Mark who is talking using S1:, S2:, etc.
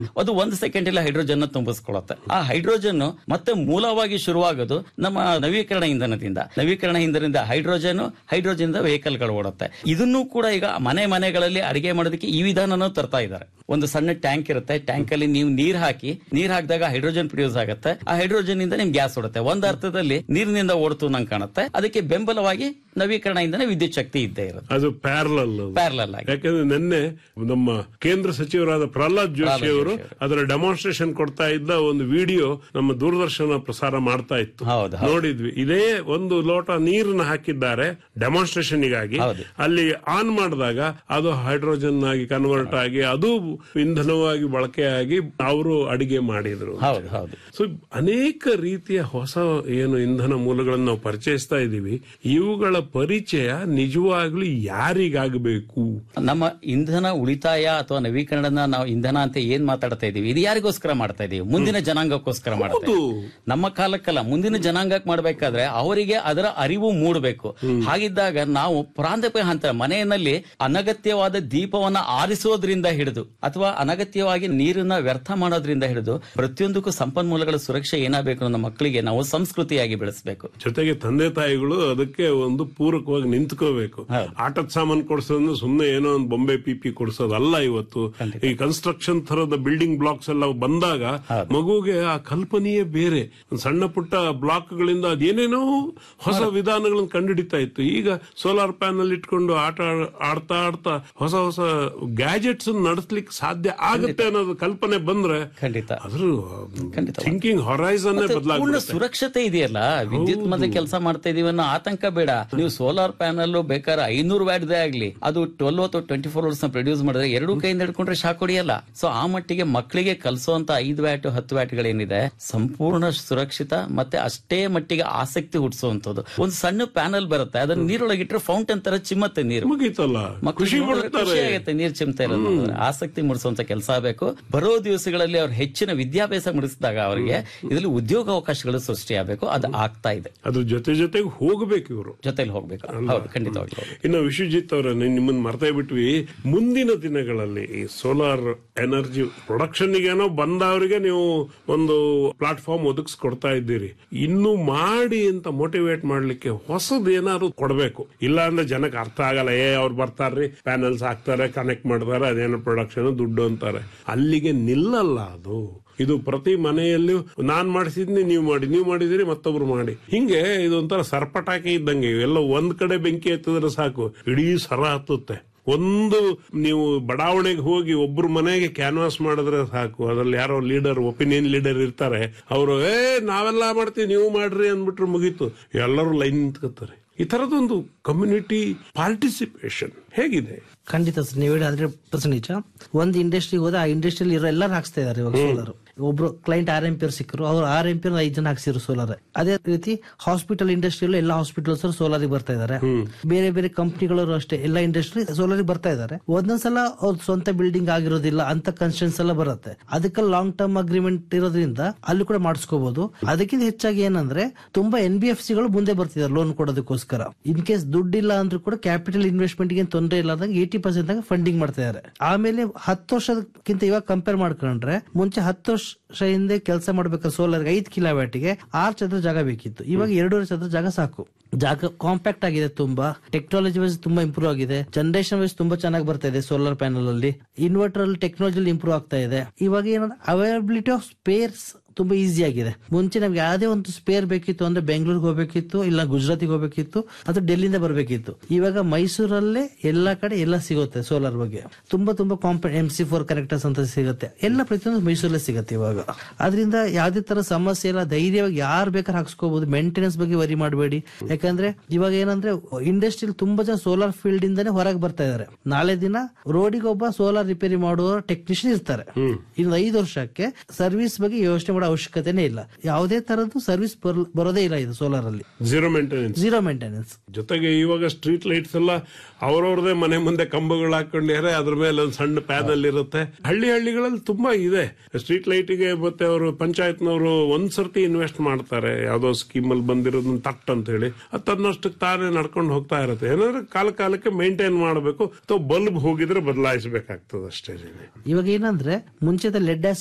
S1: ಅದು ಒಂದು ಸೆಕೆಂಡ್ ಅಲ್ಲಿ ಹೈಡ್ರೋಜನ್ ತುಂಬಿಸ್ಕೊಳ್ಳುತ್ತೆ ಆ ಹೈಡ್ರೋಜನ್ ಮತ್ತೆ ಮೂಲವಾಗಿ ಶುರುವಾಗೋದು ನಮ್ಮ ನವೀಕರಣ ಇಂಧನದಿಂದ ನವೀಕರಣ ಇಂಧನದಿಂದ ಹೈಡ್ರೋಜನ್ ಹೈಡ್ರೋಜನ್ ವೆಹಿಕಲ್ ಗಳು ಓಡುತ್ತೆ ಇದನ್ನು ಕೂಡ ಈಗ ಮನೆ ಮನೆಗಳಲ್ಲಿ ಅಡಿಗೆ ಮಾಡೋದಕ್ಕೆ ಈ ವಿಧಾನನೂ ತರ್ತಾ ಇದ್ದಾರೆ ಒಂದು ಸಣ್ಣ ಟ್ಯಾಂಕ್ ಇರುತ್ತೆ ಟ್ಯಾಂಕ್ ಅಲ್ಲಿ ನೀವು ನೀರ್ ಹಾಕಿ ನೀರ್ ಹಾಕಿದಾಗ ಹೈಡ್ರೋಜನ್ ಪ್ರೊಡ್ಯೂಸ್ ಆಗುತ್ತೆ ಆ ಹೈಡ್ರೋಜನ್ ಇಂದ ನಿಮ್ಗೆ ಗ್ಯಾಸ್ ಓಡುತ್ತೆ ಒಂದ್ ಅರ್ಥದಲ್ಲಿ ನೀರಿನಿಂದ ಓಡ್ತು ನಂಗೆ ಕಾಣುತ್ತೆ ಅದಕ್ಕೆ ಬೆಂಬಲವಾಗಿ ನವೀಕರಣ ಇಂಧನ ವಿದ್ಯುತ್ ಶಕ್ತಿ ಇದ್ದೇ ಇರುತ್ತೆ
S2: ಅದು ಪ್ಯಾರಲಲ್
S1: ಪ್ಯಾರಲಲ್ ಆಗಿ
S2: ಯಾಕಂದ್ರೆ ನಿನ್ನೆ ನಮ್ಮ ಕೇಂದ್ರ ಸಚಿವರಾದ ಪ್ರಹ್ಲಾದ್ ಜೋಶಿ ಅವರು ಅದರ ಡೆಮಾನ್ಸ್ಟ್ರೇಷನ್ ಕೊಡ್ತಾ ಇದ್ದ ಒಂದು ವಿಡಿಯೋ ನಮ್ಮ ದೂರದರ್ಶನ ಪ್ರಸಾರ ಮಾಡ್ತಾ ಇತ್ತು
S1: ಹೌದು,
S2: ನೋಡಿದ್ವಿ ಇದೇ ಒಂದು ಲೋಟ ನೀರನ್ನ ಹಾಕಿದ್ದಾರೆ ಡೆಮಾನ್ಸ್ಟ್ರೇಷನ್ ಗಾಗಿ
S1: ಹೌದು.
S2: ಅಲ್ಲಿ ಆನ್ ಮಾಡಿದಾಗ ಅದು ಹೈಡ್ರೋಜನ್ ಆಗಿ ಕನ್ವರ್ಟ್ ಆಗಿ ಅದು ಇಂಧನವಾಗಿ ಬಳಕೆಯಾಗಿ ಅವರು ಅಡಿಗೆ ಮಾಡಿದ್ರು
S1: ಹೌದು ಹೌದು
S2: ಸೊ ಅನೇಕ ರೀತಿಯ ಹೊಸ ಏನು ಇಂಧನ ಮೂಲಗಳನ್ನು ನಾವು ಪರಿಚಯಿಸ್ತಾ ಇದ್ದೀವಿ ಇವುಗಳ ಪರಿಚಯ ನಿಜವಾಗ್ಲೂ ಯಾರಿಗಾಗಬೇಕು
S1: ನಮ್ಮ ಇಂಧನ ಉಳಿತಾಯ ಅಥವಾ ನವೀಕರಣನ ನಾವು ಇಂಧನ ಅಂತ ಏನ್ ಮಾತಾಡ್ತಾ ಇದೀವಿ ಇದು ಯಾರಿಗೋಸ್ಕರ ಮಾಡ್ತಾ ಇದೀವಿ ಮುಂದಿನ ಜನಾಂಗಕ್ಕೋಸ್ಕರ ಮಾಡ್ತಾ
S2: ಹೌದು.
S1: ಇದೀವಿ ನಮ್ಮ ಕಾಲಕ್ಕಲ್ಲ ಮುಂದಿನ ಜನಾಂಗಕ್ಕೆ ಮಾಡ್ಬೇಕಾದ್ರೆ ಅವರಿಗೆ ಅದರ ಅರಿವು ಮೂಡಬೇಕು ಹಾಗಿದ್ದಾಗ ನಾವು ಪ್ರಾಂತಪ ಹಂತ ಮನೆಯಲ್ಲಿ ಅನಗತ್ಯವಾದ ದೀಪವನ್ನ ಆರಿಸೋದ್ರಿಂದ ಹಿಡಿದು ಅಥವಾ ಅನಗತ್ಯವಾಗಿ ನೀರನ್ನ ವ್ಯರ್ಥ ಮಾಡೋದ್ರಿಂದ ಹಿಡಿದು ಪ್ರತಿಯೊಂದಕ್ಕೂ ಸಂಪನ್ಮೂಲಗಳ ಸುರಕ್ಷೆ ಏನಾಗಬೇಕು ನಮ್ಮ ಮಕ್ಕಳಿಗೆ ನಾವು ಸಂಸ್ಕೃತಿಯಾಗಿ ಬೆಳೆಸಬೇಕು
S2: ಜೊತೆಗೆ ತಂದೆ ತಾಯಿಗಳು ಅದಕ್ಕೆ ಒಂದು ಪೂರಕವಾಗಿ ನಿಂತ್ಕೋಬೇಕು ಆಟದ ಸಾಮಾನು ಕೊಡ್ಸೋದು ಸುಮ್ಮನೆ ಏನೋ ಒಂದು ಬೊಂಬೆ ಪಿಪಿ ಕೊಡ್ಸೋದಲ್ಲ ಇವತ್ತು ಈ ಕನ್ಸ್ಟ್ರಕ್ಷನ್ ತರದ ಬಿಲ್ಡಿಂಗ್ ಬ್ಲಾಕ್ಸ್ ಎಲ್ಲ ಬಂದಾಗ ಮಗುಗೆ ಆ ಕಲ್ಪನೆಯೇ ಬೇರೆ ಒಂದ್ ಸಣ್ಣ ಪುಟ್ಟ ಬ್ಲಾಕ್ ಗಳಿಂದ ಅದೇನೇನೋ ಹೊಸ ವಿಧಾನಗಳನ್ನು ಕಂಡುಹಿಡಿತಾ ಇತ್ತು ಈಗ ಸೋಲಾರ್ ಪ್ಯಾನಲ್ ಇಟ್ಕೊಂಡು ಆಟ ಆಡ್- ಆಡ್ತಾ ಆಡ್ತಾ ಹೊಸ ಹೊಸ ಗ್ಯಾಜೆಟ್ಸ್ ನಡೆಸ್ಲಿಕ್ಕೆ ಸಾಧ್ಯ ಆಗುತ್ತೆ ಅನ್ನೋದು ಕಲ್ಪನೆ ಬಂದ್ರೆ
S1: ಖಂಡಿತ
S2: ಅದ್ರ
S1: ಖಂಡಿತ.
S2: ಥಿಂಕಿಂಗ್ ಹೊರೈಸನ್
S1: ಮತ್ತೆ ಪೂರ್ಣ
S2: ಬದಲಾಗುತ್ತೆ
S1: ಸುರಕ್ಷತೆ ಇದೆಯಲ್ಲ ವಿದ್ಯುತ್ ಮತ್ತೆ ಕೆಲಸ ಮಾಡ್ತಾ ಇದೀವಿ ಅನ್ನೋ ಆತಂಕ ಬೇಡ ನೀವು ಸೋಲಾರ್ ಪ್ಯಾನಲ್ ಬೇಕಾದ್ರೆ ಐನೂರು ವ್ಯಾಟ್ದೇ ಆಗ್ಲಿ ಅದು ಟ್ವೆಲ್ ಅಥವಾ ಟ್ವೆಂಟಿ ಫೋರ್ ಅವರ್ಸ್ ಪ್ರೊಡ್ಯೂಸ್ ಮಾಡಿದ್ರೆ ಎರಡು ಕೈಯಿಂದ ಹಿಡ್ಕೊಂಡ್ರೆ ಶಾಕ್ ಹೊಡಿಯಲ್ಲ ಸೊ ಆ ಮಟ್ಟಿಗೆ ಮಕ್ಕಳಿಗೆ ಕಲಿಸುವಂತ ಐದು ವ್ಯಾಟ್ ಹತ್ತು ವ್ಯಾಟ್ ಗಳೇನಿದೆ ಸಂಪೂರ್ಣ ಸುರಕ್ಷಿತ ಮತ್ತೆ ಅಷ್ಟೇ ಮಟ್ಟಿಗೆ ಆಸಕ್ತಿ ಹುಟ್ಟಿಸುವಂತದ್ದು ಒಂದು ಸಣ್ಣ ಪ್ಯಾನಲ್ ಬರುತ್ತೆ ಅದನ್ನ ನೀರೊಳಗಿಟ್ರೆ ಫೌಂಟೇನ್ ತರ ಚಿಮ್ಮತ್ತೆ ನೀರು
S2: ಮುಗೀತಲ್ಲ
S1: ಮಕ್ಕಳು
S2: ಖುಷಿ ಪಡ್ತಾರೆ
S1: ಆಗುತ್ತೆ ನೀರ್ ಚಿಮ್ತಾ ಇರೋದು ನೋಡಿದ್ರೆ. ಆಸಕ್ತಿ ಮೂಡಿಸುವಂತ ಕೆಲಸ ಆಗಬೇಕು ಬರೋ ದಿವಸಗಳಲ್ಲಿ ಅವ್ರು ಹೆಚ್ಚಿನ ವಿದ್ಯಾಭ್ಯಾಸ ಮುಡಿಸಿದಾಗ ಅವರಿಗೆ ಇದರಲ್ಲಿ ಉದ್ಯೋಗ ಅವಕಾಶಗಳು ಸೃಷ್ಟಿ ಆಗಬೇಕು ಅದು ಆಗ್ತಾ ಇದೆ
S2: ಅದ್ರ ಜೊತೆ ಜೊತೆಗೆ ಹೋಗ್ಬೇಕು ಇವರು
S1: ಜೊತೆಲಿ ಹೋಗ್ಬೇಕು ಹೌದು ಖಂಡಿತವಾಗ್ಲೂ ಹೌದು.
S2: ಇನ್ನು ವಿಶ್ವಜಿತ್ ಅವರ ನಿಮ್ಮನ್ನ ಮರ್ತೇ ಬಿಟ್ವಿ ಮುಂದಿನ ದಿನಗಳಲ್ಲಿ ಈ ಸೋಲಾರ್ ಎನರ್ಜಿ ಪ್ರೊಡಕ್ಷನ್ ಏನೋ ಬಂದವರಿಗೆ ನೀವು ಒಂದು ಪ್ಲಾಟ್ಫಾರ್ಮ್ ಒದಗಿಸ್ಕೊಡ್ತಾ ಇದ್ದೀರಿ ಇನ್ನು ಮಾಡಿ ಅಂತ ಮೋಟಿವೇಟ್ ಮಾಡ್ಲಿಕ್ಕೆ ಹೊಸದ್ ಏನಾದ್ರು ಕೊಡ್ಬೇಕು ಇಲ್ಲ ಅಂದ್ರೆ ಜನಕ್ಕೆ ಅರ್ಥ ಆಗಲ್ಲ ಏ ಅವ್ರು ಬರ್ತಾರ್ರಿ ಪ್ಯಾನಲ್ಸ್ ಹಾಕ್ತಾರೆ ಕನೆಕ್ಟ್ ಮಾಡ್ತಾರೆ ಅದೇನೋ ಪ್ರೊಡಕ್ಷನ್ ದುಡ್ಡು ಅಂತಾರೆ ಅಲ್ಲಿಗೆ ನಿಲ್ಲಲ್ಲ ಅದು ಇದು ಪ್ರತಿ ಮನೆಯಲ್ಲೂ ನಾನ್ ಮಾಡಿಸಿದ್ನಿ ನೀವು ಮಾಡಿ ನೀವು ಮಾಡಿದಿರಿ ಮತ್ತೊಬ್ರು ಮಾಡಿ ಹಿಂಗೆ ಇದೊಂಥರ ಸರ್ಪಟಾಕಿ ಇದ್ದಂಗೆ ಎಲ್ಲ ಒಂದ್ ಕಡೆ ಬೆಂಕಿ ಎತ್ತಿದ್ರೆ ಸಾಕು ಇಡೀ ಸರ ಹತ್ತುತ್ತೆ ಒಂದು ನೀವು ಬಡಾವಣೆಗೆ ಹೋಗಿ ಒಬ್ರು ಮನೆಗೆ ಕ್ಯಾನ್ವಾಸ್ ಮಾಡಿದ್ರೆ ಸಾಕು ಅದ್ರಲ್ಲಿ ಯಾರೋ ಲೀಡರ್ ಒಪಿನಿಯನ್ ಲೀಡರ್ ಇರ್ತಾರೆ ಅವರು ಏ ನಾವೆಲ್ಲ ಮಾಡ್ತೀವಿ ನೀವು ಮಾಡ್ರಿ ಅಂದ್ಬಿಟ್ರೆ ಮುಗೀತು ಎಲ್ಲರೂ ಲೈನ್ ನಿಂತ್ಕೋತಾರೆ ಈ ತರದೊಂದು ಕಮ್ಯುನಿಟಿ ಪಾರ್ಟಿಸಿಪೇಷನ್ ಹೇಗಿದೆ
S3: ಖಂಡಿತ ಸರ್ ನೀವು ಹೇಳಿ ಹಂಡ್ರೆಡ್ ಪರ್ಸೆಂಟ್ ನಿಜ ಒಂದು ಇಂಡಸ್ಟ್ರಿಗೆ ಹೋದ್ರೆ ಆ ಇಂಡಸ್ಟ್ರಿಯಲ್ಲಿ ಇರೋ ಎಲ್ಲರೂ ಹಾಕ್ಸ್ತಾ ಇದಾರೆ ಇವಾಗ ಸೋಲಾರ್ ಒಬ್ರು ಕ್ಲೈಂಟ್ ಆರ್ ಎಂ ಪಿ ಸಿಕ್ಕರು ಅವ್ರು ಆರ್ ಎಂ ಪಿ ಐದು ಜನ ಹಾಕ್ಸಿದ್ರು ಸೋಲಾರ್ ಅದೇ ರೀತಿ ಹಾಸ್ಪಿಟಲ್ ಇಂಡಸ್ಟ್ರಿಯಲ್ಲೂ ಎಲ್ಲ ಹಾಸ್ಪಿಟಲ್ಸ್ ಸೋಲಾರ್ ಬರ್ತಾ ಇದಾರೆ ಬೇರೆ ಬೇರೆ ಕಂಪ್ನಿಗಳವರು ಅಷ್ಟೇ ಎಲ್ಲ ಇಂಡಸ್ಟ್ರಿ ಸೋಲಾರ್ ಬರ್ತಾ ಇದಾರೆ ಒಂದೊಂದ್ಸಲ ಅವ್ರ ಸ್ವಂತ ಬಿಲ್ಡಿಂಗ್ ಆಗಿರೋದಿಲ್ಲ ಅಂತ ಕನ್ಸ್ಟೆನ್ಸ್ ಎಲ್ಲ ಬರುತ್ತೆ ಅದಕ್ಕೆ ಲಾಂಗ್ ಟರ್ಮ್ ಅಗ್ರಿಮೆಂಟ್ ಇರೋದ್ರಿಂದ ಅಲ್ಲಿ ಕೂಡ ಮಾಡಿಸ್ಕೋಬಹುದು ಅದಕ್ಕಿಂತ ಹೆಚ್ಚಾಗಿ ಏನಂದ್ರೆ ತುಂಬಾ ಎನ್ ಬಿ ಎಫ್ ಸಿಗಳು ಮುಂದೆ ಬರ್ತಿದ್ದಾರೆ ಲೋನ್ ಕೊಡೋದಕ್ಕೋಸ್ಕರ ಇನ್ ಕೇಸ್ ದುಡ್ಡಿಲ್ಲ ಅಂದ್ರೂ ಕೂಡ ಕ್ಯಾಪಿಟಲ್ ಇನ್ವೆಸ್ಟ್ಮೆಂಟ್ ಗೆ ತೊಂದರೆ ಇಲ್ಲದಂಗೆ ಏಟಿ ಪರ್ಸೆಂಟ್ ಫಂಡಿಂಗ್ ಮಾಡ್ತಾ ಇದ್ದಾರೆ ಆಮೇಲೆ ಹತ್ತು ವರ್ಷಕ್ಕಿಂತ ಇವಾಗ ಕಂಪೇರ್ ಮಾಡ್ಕೊಂಡ್ರೆ ಮುಂಚೆ ಹತ್ತು ವರ್ಷ ಹಿಂದೆ ಕೆಲಸ ಮಾಡ್ಬೇಕಾದ್ರೆ ಸೋಲಾರ್ ಐದು ಕಿಲೋವ್ಯಾಟಿಗೆ ಆರು ಚದರ ಜಾಗ ಬೇಕಿತ್ತು ಇವಾಗ ಎರಡೂವರೆ ಚದರ ಜಾಗ ಸಾಕು ಜಾಗ ಕಾಂಪ್ಯಾಕ್ಟ್ ಆಗಿದೆ ತುಂಬಾ ಟೆಕ್ನಾಲಜಿ ವೈಸ್ ತುಂಬಾ ಇಂಪ್ರೂವ್ ಆಗಿದೆ ಜನರೇಷನ್ ವೈಸ್ ತುಂಬಾ ಚೆನ್ನಾಗಿ ಬರ್ತಾ ಇದೆ ಸೋಲಾರ್ ಪ್ಯಾನಲ್ ಅಲ್ಲಿ ಇನ್ವರ್ಟರ್ ಅಲ್ಲಿ ಟೆಕ್ನಾಲಜಿ ಇಂಪ್ರೂವ್ ಆಗ್ತಾ ಇದೆ ಇವಾಗ ಏನಂದ್ರೆ ಅವೈಲಬಿಲಿಟಿ ಆಫ್ ಸ್ಪೇರ್ಸ್ ತುಂಬಾ ಈಸಿ ಆಗಿದೆ ಮುಂಚೆ ನಮ್ಗೆ ಯಾವುದೇ ಒಂದು ಸ್ಪೇರ್ ಬೇಕಿತ್ತು ಅಂದ್ರೆ ಬೆಂಗಳೂರಿಗೆ ಹೋಗ್ಬೇಕಿತ್ತು ಇಲ್ಲ ಗುಜರಾತಿಗೆ ಹೋಗ್ಬೇಕಿತ್ತು ಅಥವಾ ಡೆಲ್ಲಿಯಿಂದ ಬರಬೇಕಿತ್ತು ಇವಾಗ ಮೈಸೂರಲ್ಲೇ ಎಲ್ಲಾ ಕಡೆ ಎಲ್ಲ ಸಿಗುತ್ತೆ ಸೋಲಾರ್ ಬಗ್ಗೆ ತುಂಬಾ ತುಂಬಾ ಕಾಂಪ ಎಂ ಸಿ ಫೋರ್ ಕನೆಕ್ಟರ್ಸ್ ಅಂತ ಸಿಗುತ್ತೆ ಎಲ್ಲ ಪ್ರತಿಯೊಂದು ಮೈಸೂರಲ್ಲೇ ಸಿಗುತ್ತೆ ಇವಾಗ ಅದರಿಂದ ಯಾವುದೇ ತರ ಸಮಸ್ಯೆ ಇಲ್ಲ ಧೈರ್ಯವಾಗಿ ಯಾರು ಬೇಕಾದ್ರೆ ಹಾಕ್ಸ್ಕೋಬಹುದು ಮೇಂಟೆನೆನ್ಸ್ ಬಗ್ಗೆ ವರಿ ಮಾಡಬೇಡಿ ಯಾಕಂದ್ರೆ ಇವಾಗ ಏನಂದ್ರೆ ಇಂಡಸ್ಟ್ರಿಯಲ್ಲಿ ತುಂಬಾ ಜನ ಸೋಲಾರ್ ಫೀಲ್ಡ್ ಇಂದಾನೆ ಹೊರಗೆ ಬರ್ತಾ ಇದಾರೆ ನಾಳೆ ದಿನ ರೋಡಿಗೆ ಒಬ್ಬ ಸೋಲಾರ್ ರಿಪೇರಿ ಮಾಡುವ ಟೆಕ್ನಿಷಿಯನ್ ಇರ್ತಾರೆ ಇನ್ನು ಐದು ವರ್ಷಕ್ಕೆ ಸರ್ವಿಸ್ ಬಗ್ಗೆ ಯೋಚನೆ ಮಾಡೋ ಅವಶ್ಯಕತೆನೇ ಇಲ್ಲ ಯಾವುದೇ ತರದ್ದು ಸರ್ವಿಸ್ ಬರೋದೇ ಇಲ್ಲ ಇದು ಸೋಲಾರ್ ಅಲ್ಲಿ
S2: ಜೀರೋ ಮೇಂಟೆನೆನ್ಸ್
S3: ಜೀರೋ ಮೇಂಟೆನೆನ್ಸ್
S2: ಜೊತೆಗೆ ಇವಾಗ ಸ್ಟ್ರೀಟ್ ಲೈಟ್ಸ್ ಎಲ್ಲ ಅವ್ರವ್ರದೇ ಮನೆ ಮುಂದೆ ಕಂಬಗಳು ಹಾಕೊಂಡಿದ್ದಾರೆ ಅದ್ರ ಮೇಲೆ ಒಂದು ಸಣ್ಣ ಪ್ಯಾನಲ್ ಇರುತ್ತೆ ಹಳ್ಳಿ ಹಳ್ಳಿಗಳಲ್ಲಿ ತುಂಬಾ ಇದೆ ಸ್ಟ್ರೀಟ್ ಲೈಟಿಗೆ ಮತ್ತೆ ಅವರು ಪಂಚಾಯತ್ನವರು ಒಂದ್ ಸರ್ತಿ ಇನ್ವೆಸ್ಟ್ ಮಾಡ್ತಾರೆ ಯಾವ್ದೋ ಸ್ಕೀಮ್ ಅಲ್ಲಿ ಬಂದಿರೋದನ್ನ ತಟ್ ಅಂತ ಹೇಳಿ ಅದು ತನ್ನಷ್ಟಕ್ಕೆ ತಾನೇ ನಡ್ಕೊಂಡು ಹೋಗ್ತಾ ಇರುತ್ತೆ ಏನಾದ್ರೆ ಕಾಲ ಕಾಲಕ್ಕೆ ಮೇಂಟೈನ್ ಮಾಡಬೇಕು ಅಥವಾ ಬಲ್ಬ್ ಹೋಗಿದ್ರೆ ಬದಲಾಯಿಸಬೇಕಾಗ್ತದೆ ಅಷ್ಟೇ
S3: ಇವಾಗ ಏನಂದ್ರೆ ಮುಂಚೆದ ಲೆಡ್